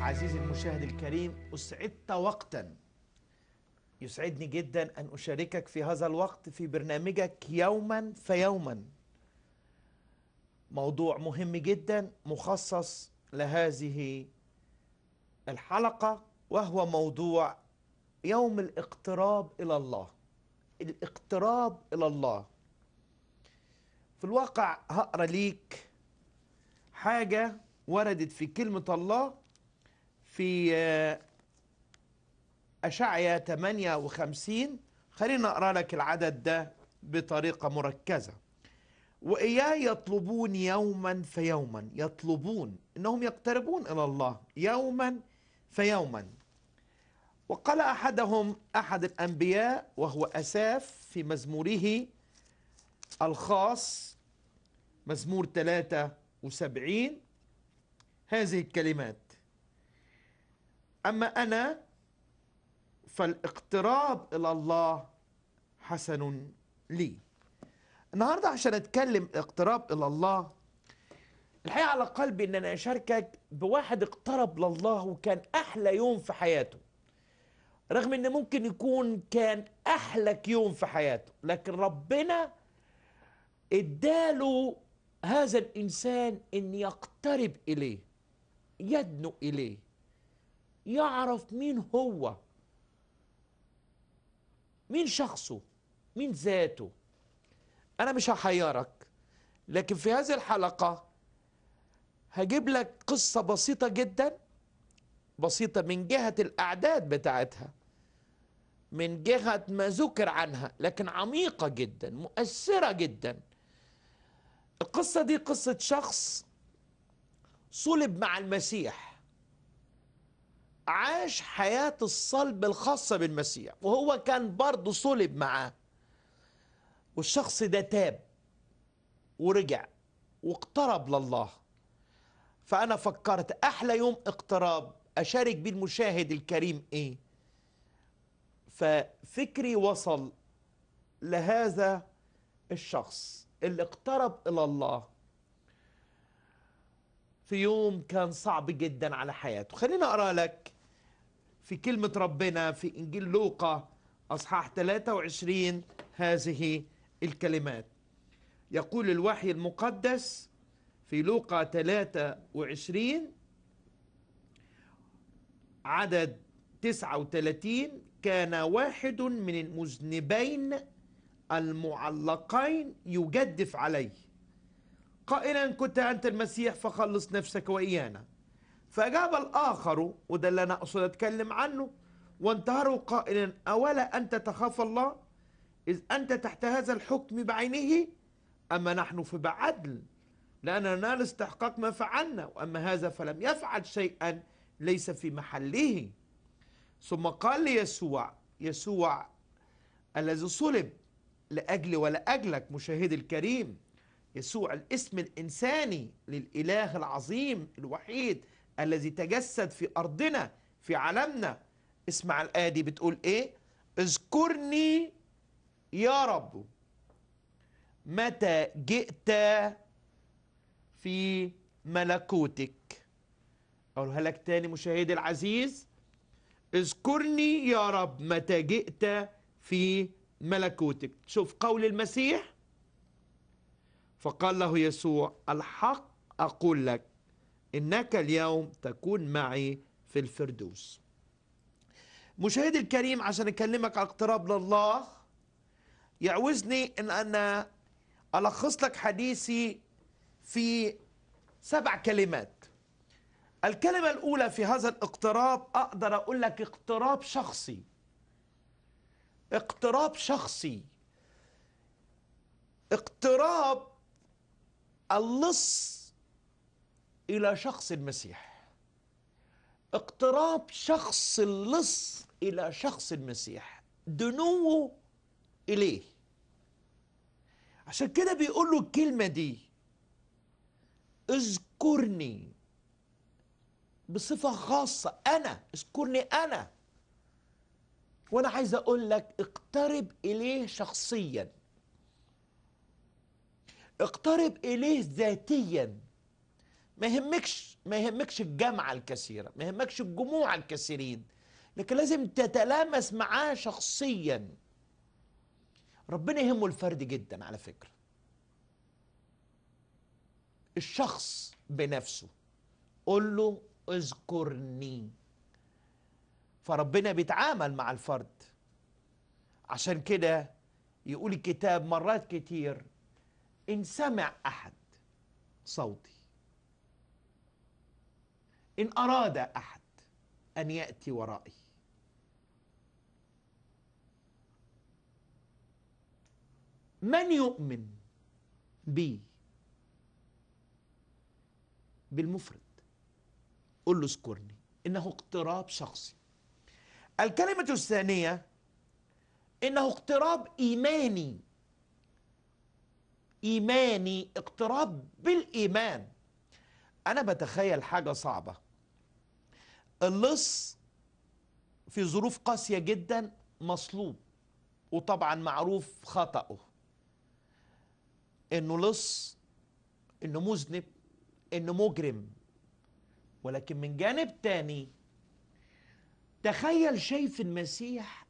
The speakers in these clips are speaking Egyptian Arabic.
عزيزي المشاهد الكريم أسعدت وقتا يسعدني جدا أن أشاركك في هذا الوقت في برنامجك يوما فيوما موضوع مهم جدا مخصص لهذه الحلقة وهو موضوع يوم الاقتراب إلى الله الاقتراب إلى الله في الواقع هقرا ليك حاجة وردت في كلمة الله في آه، أشعيا 58 خلينا أقرأ لك العدد ده بطريقة مركزة وإياه يطلبون يوما فيوما يطلبون إنهم يقتربون إلى الله يوما فيوما وقال أحدهم أحد الأنبياء وهو أساف في مزموره الخاص مزمور 73 هذه الكلمات أما أنا فالاقتراب إلى الله حسن لي النهاردة عشان أتكلم اقتراب إلى الله الحقيقة على قلبي أن أنا أشاركك بواحد اقترب لله وكان أحلى يوم في حياته رغم أن ممكن يكون كان أحلك يوم في حياته لكن ربنا اداله هذا الإنسان أن يقترب إليه يدنو إليه يعرف مين هو مين شخصه مين ذاته أنا مش هحيرك لكن في هذه الحلقة هجيب لك قصة بسيطة جدا بسيطة من جهة الأعداد بتاعتها من جهة ما ذكر عنها لكن عميقة جدا مؤثرة جدا القصة دي قصة شخص صلب مع المسيح عاش حياة الصلب الخاصة بالمسيح وهو كان برضه صلب معاه والشخص ده تاب ورجع واقترب لله فأنا فكرت أحلى يوم اقتراب أشارك بيه المشاهد الكريم إيه ففكري وصل لهذا الشخص اللي اقترب إلى الله في يوم كان صعب جدا على حياته خلينا أقرأ لك في كلمة ربنا في إنجيل لوقا أصحاح 23 هذه الكلمات يقول الوحي المقدس في لوقا 23 عدد 39 كان واحد من المذنبين المعلقين يجدف عليه قائلا كنت أنت المسيح فخلص نفسك وإيانا فأجاب الآخر وده اللي أنا أقصد أتكلم عنه وانتهروا قائلا أولا أنت تخاف الله إذ أنت تحت هذا الحكم بعينه أما نحن فبعدل لأننا نال استحقاق ما فعلنا وأما هذا فلم يفعل شيئا ليس في محله ثم قال ليسوع يسوع الذي صلب لأجلي ولأجلك مشاهدي الكريم يسوع الاسم الإنساني للإله العظيم الوحيد الذي تجسد في أرضنا في عالمنا اسمع الآية دي بتقول إيه اذكرني يا رب متى جئت في ملكوتك أقولها لك تاني مشاهدي العزيز اذكرني يا رب متى جئت في ملكوتك شوف قول المسيح فقال له يسوع الحق أقول لك إنك اليوم تكون معي في الفردوس مشاهدي الكريم عشان أكلمك على اقتراب لله يعوزني أن أنا ألخص لك حديثي في سبع كلمات الكلمة الأولى في هذا الاقتراب أقدر أقول لك اقتراب شخصي اقتراب شخصي اقتراب اللص إلى شخص المسيح اقتراب شخص اللص إلى شخص المسيح دنوه إليه عشان كده بيقول له الكلمة دي اذكرني بصفة خاصة أنا اذكرني أنا وأنا عايز أقول لك اقترب إليه شخصيا اقترب إليه ذاتيا ما يهمكش ما يهمكش الجامعة الكثيرة ما يهمكش الجموع الكثيرين لكن لازم تتلامس معاه شخصيا ربنا يهمه الفرد جدا على فكرة الشخص بنفسه قول له اذكرني فربنا بيتعامل مع الفرد عشان كده يقول الكتاب مرات كتير إن سمع أحد صوتي إن أراد أحد أن يأتي ورائي من يؤمن بي بالمفرد قل له اذكرني إنه اقتراب شخصي الكلمة الثانية إنه اقتراب إيماني إيماني اقتراب بالإيمان أنا بتخيل حاجة صعبة اللص في ظروف قاسية جدا مصلوب وطبعا معروف خطأه إنه لص إنه مذنب إنه مجرم ولكن من جانب تاني تخيل شايف المسيح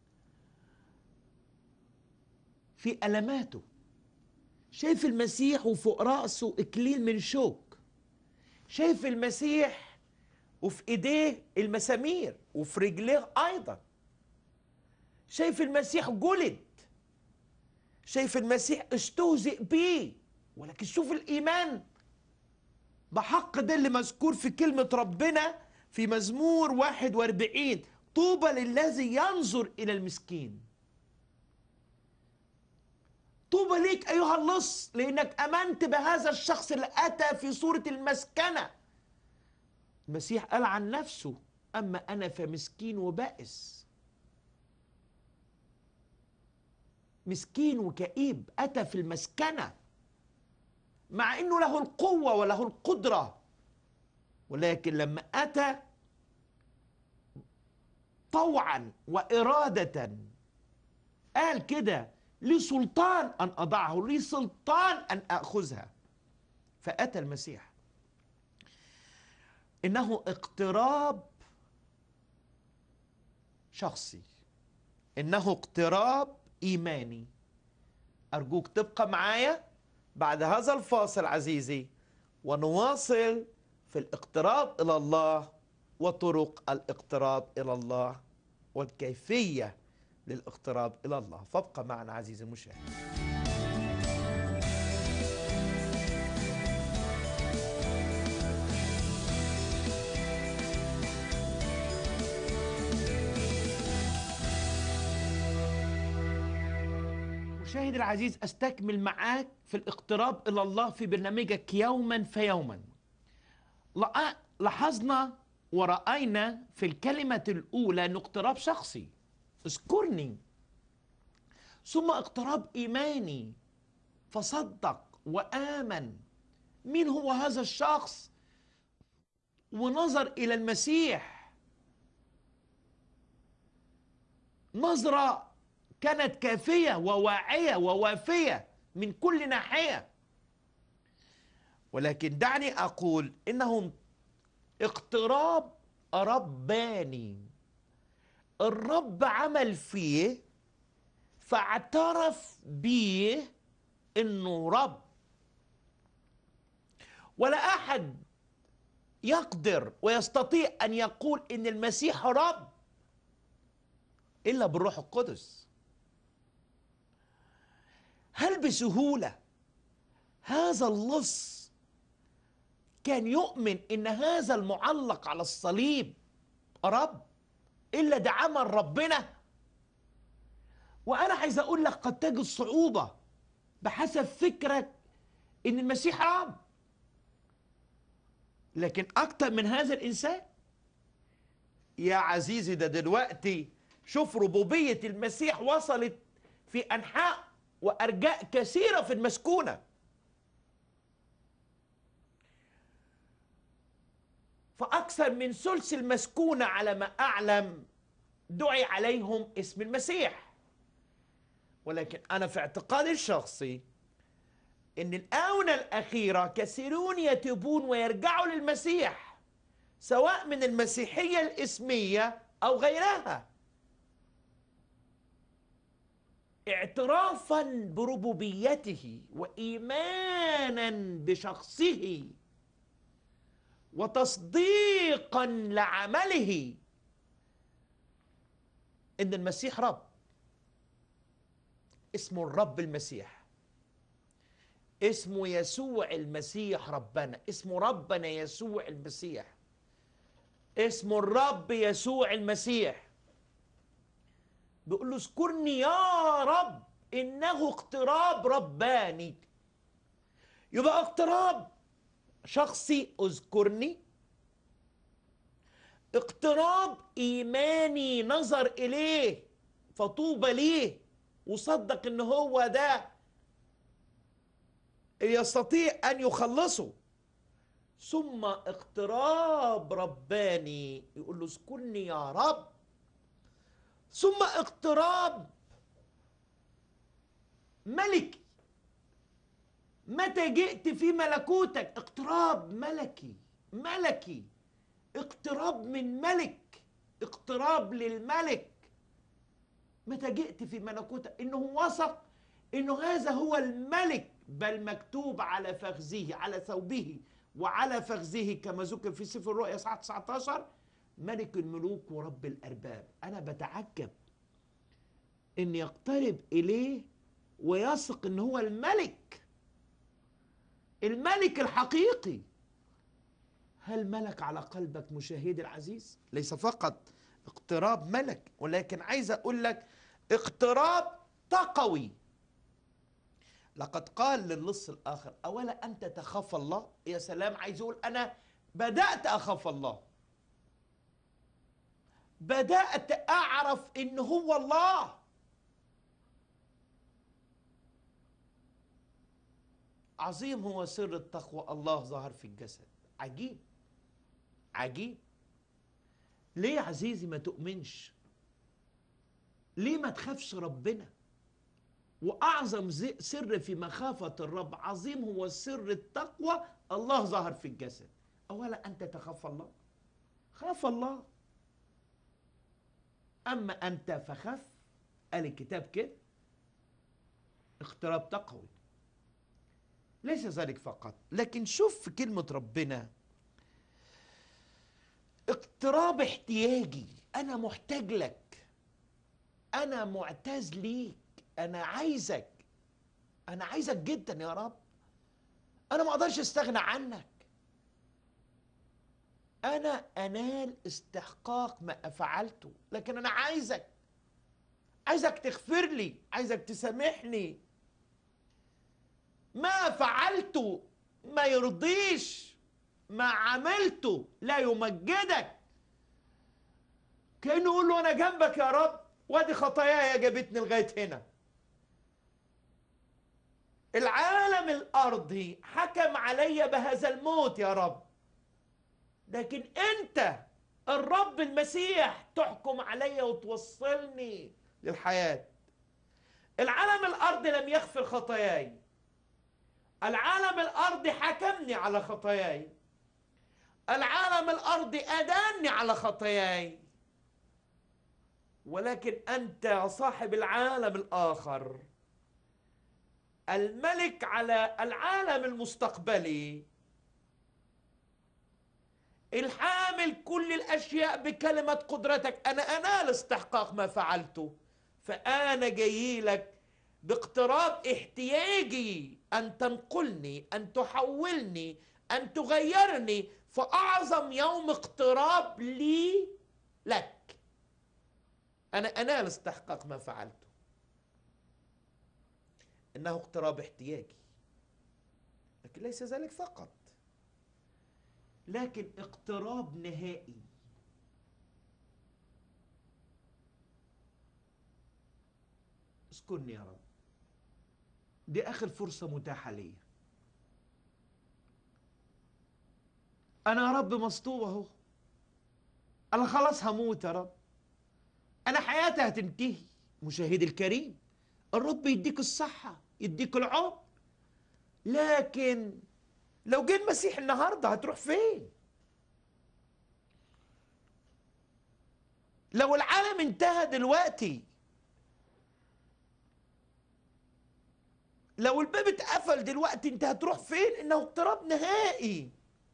في ألماته شايف المسيح وفوق رأسه إكليل من شوك شايف المسيح وفي إيديه المسامير وفي رجليه أيضا شايف المسيح جلد شايف المسيح استهزئ بيه ولكن شوف الإيمان بحق ده اللي مذكور في كلمة ربنا في مزمور 41 طوبى للذي ينظر إلى المسكين طوبى ليك أيها اللص لأنك أمنت بهذا الشخص اللي أتى في صورة المسكنة المسيح قال عن نفسه أما أنا فمسكين وبائس مسكين وكئيب أتى في المسكنة مع أنه له القوة وله القدرة ولكن لما أتى طوعا وإرادة قال كده لي سلطان أن أضعه لي سلطان أن أخذها فأتى المسيح إنه اقتراب شخصي إنه اقتراب إيماني أرجوك تبقى معايا بعد هذا الفاصل عزيزي ونواصل في الاقتراب إلى الله وطرق الاقتراب إلى الله والكيفية للاقتراب إلى الله فابقى معنا عزيزي المشاهد مشاهد العزيز استكمل معاك في الاقتراب الى الله في برنامجك يوما فيوما لقى- لاحظنا ورأينا في الكلمة الأولى أنه اقتراب شخصي اذكرني ثم اقتراب إيماني فصدق وآمن مين هو هذا الشخص ونظر إلى المسيح نظرة كانت كافية وواعية ووافية من كل ناحية ولكن دعني أقول إنه اقتراب رباني الرب عمل فيه فاعترف بيه انه رب ولا احد يقدر ويستطيع ان يقول ان المسيح رب الا بالروح القدس هل بسهوله هذا اللص كان يؤمن ان هذا المعلق على الصليب رب الا ده عمل ربنا وانا عايز اقول لك قد تجد صعوبه بحسب فكرك ان المسيح رب لكن اكتر من هذا الانسان يا عزيزي ده دلوقتي شوف ربوبيه المسيح وصلت في انحاء وارجاء كثيره في المسكونه فأكثر من ثلث المسكونة على ما أعلم دعي عليهم اسم المسيح ولكن أنا في اعتقادي الشخصي ان الاونه الاخيره كثيرون يتوبون ويرجعوا للمسيح سواء من المسيحيه الاسميه او غيرها اعترافا بربوبيته وايمانا بشخصه وتصديقا لعمله ان المسيح رب اسمه الرب المسيح اسمه يسوع المسيح ربنا اسمه ربنا يسوع المسيح اسمه الرب يسوع المسيح بيقول له اذكرني يا رب انه اقتراب رباني يبقى اقتراب شخصي اذكرني اقتراب ايماني نظر اليه فطوبى ليه وصدق ان هو ده يستطيع ان يخلصه ثم اقتراب رباني يقول له اذكرني يا رب ثم اقتراب ملكي متى جئت في ملكوتك اقتراب ملكي ملكي اقتراب من ملك اقتراب للملك متى جئت في ملكوتك انه وثق انه هذا هو الملك بل مكتوب على فخذه على ثوبه وعلى فخذه كما ذكر في سفر الرؤيا اصحاح 19 ملك الملوك ورب الارباب انا بتعجب ان يقترب اليه ويثق ان هو الملك الملك الحقيقي هل ملك على قلبك مشاهدي العزيز ليس فقط اقتراب ملك ولكن عايز اقول لك اقتراب تقوي لقد قال للص الاخر اولا انت تخاف الله يا سلام عايز يقول انا بدات اخاف الله بدات اعرف ان هو الله عظيم هو سر التقوى الله ظهر في الجسد عجيب عجيب ليه يا عزيزي ما تؤمنش ليه ما تخافش ربنا واعظم زي- سر في مخافه الرب عظيم هو سر التقوى الله ظهر في الجسد اولا انت تخاف الله خاف الله اما انت فخف قال الكتاب كده اقتراب تقوي ليس ذلك فقط لكن شوف في كلمة ربنا اقتراب احتياجي أنا محتاج لك أنا معتز ليك أنا عايزك أنا عايزك جدا يا رب أنا ما أقدرش أستغنى عنك أنا أنال استحقاق ما فعلته لكن أنا عايزك عايزك تغفر لي عايزك تسامحني ما فعلته ما يرضيش ما عملته لا يمجدك كانه يقول له انا جنبك يا رب وادي خطاياي جابتني لغايه هنا العالم الارضي حكم علي بهذا الموت يا رب لكن انت الرب المسيح تحكم علي وتوصلني للحياه العالم الارضي لم يغفر خطاياي العالم الارضي حكمني على خطاياي العالم الارضي اداني على خطاياي ولكن انت يا صاحب العالم الاخر الملك على العالم المستقبلي الحامل كل الاشياء بكلمه قدرتك انا انال استحقاق ما فعلته فانا جاي لك باقتراب احتياجي ان تنقلني ان تحولني ان تغيرني فاعظم يوم اقتراب لي لك انا انال استحقاق ما فعلته انه اقتراب احتياجي لكن ليس ذلك فقط لكن اقتراب نهائي اذكرني يا رب دي اخر فرصه متاحه ليا انا يا رب مسطوب اهو انا خلاص هموت يا رب انا حياتي هتنتهي مشاهدي الكريم الرب يديك الصحه يديك العمر لكن لو جه المسيح النهارده هتروح فين لو العالم انتهى دلوقتي لو الباب اتقفل دلوقتي انت هتروح فين انه اقتراب نهائي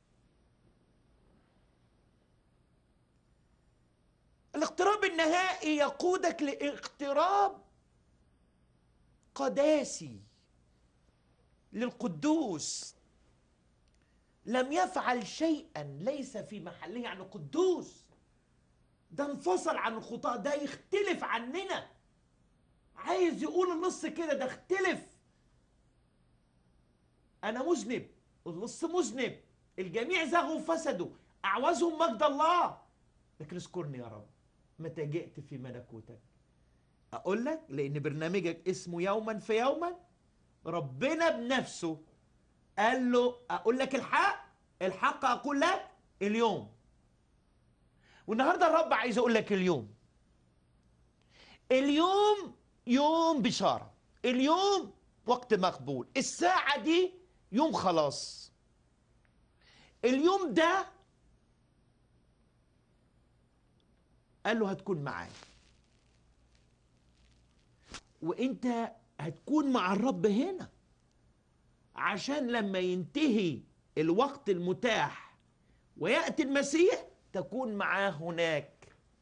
الاقتراب النهائي يقودك لاقتراب قداسي للقدوس لم يفعل شيئا ليس في محله يعني قدوس ده انفصل عن الخطاة ده يختلف عننا عايز يقول النص كده ده اختلف انا مذنب النص مذنب الجميع زغوا وفسدوا اعوزهم مجد الله لكن اذكرني يا رب متى جئت في ملكوتك اقول لك لان برنامجك اسمه يوما في يوما ربنا بنفسه قال له اقول لك الحق الحق اقول لك اليوم والنهارده الرب عايز اقول لك اليوم اليوم يوم بشاره اليوم وقت مقبول الساعه دي يوم خلاص اليوم ده قال له هتكون معايا وانت هتكون مع الرب هنا عشان لما ينتهي الوقت المتاح وياتي المسيح تكون معاه هناك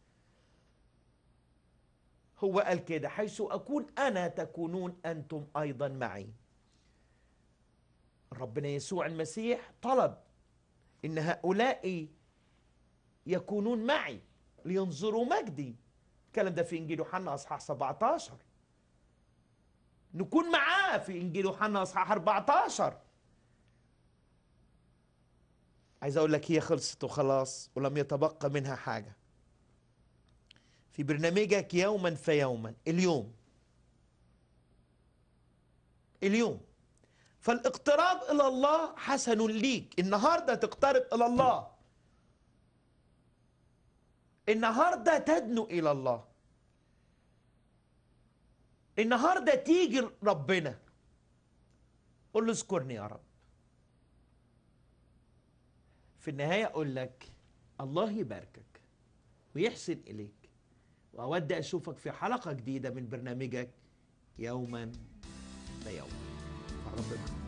هو قال كده حيث اكون انا تكونون انتم ايضا معي ربنا يسوع المسيح طلب ان هؤلاء يكونون معي لينظروا مجدي الكلام ده في انجيل يوحنا اصحاح 17 نكون معاه في انجيل يوحنا اصحاح 14 عايز اقول لك هي خلصت وخلاص ولم يتبقى منها حاجه في برنامجك يوما فيوما اليوم اليوم فالاقتراب الى الله حسن ليك النهارده تقترب الى الله النهارده تدنو الى الله النهارده تيجي ربنا قول له اذكرني يا رب في النهايه اقول لك الله يباركك ويحسن اليك واود اشوفك في حلقه جديده من برنامجك يوما فيوما الرب معك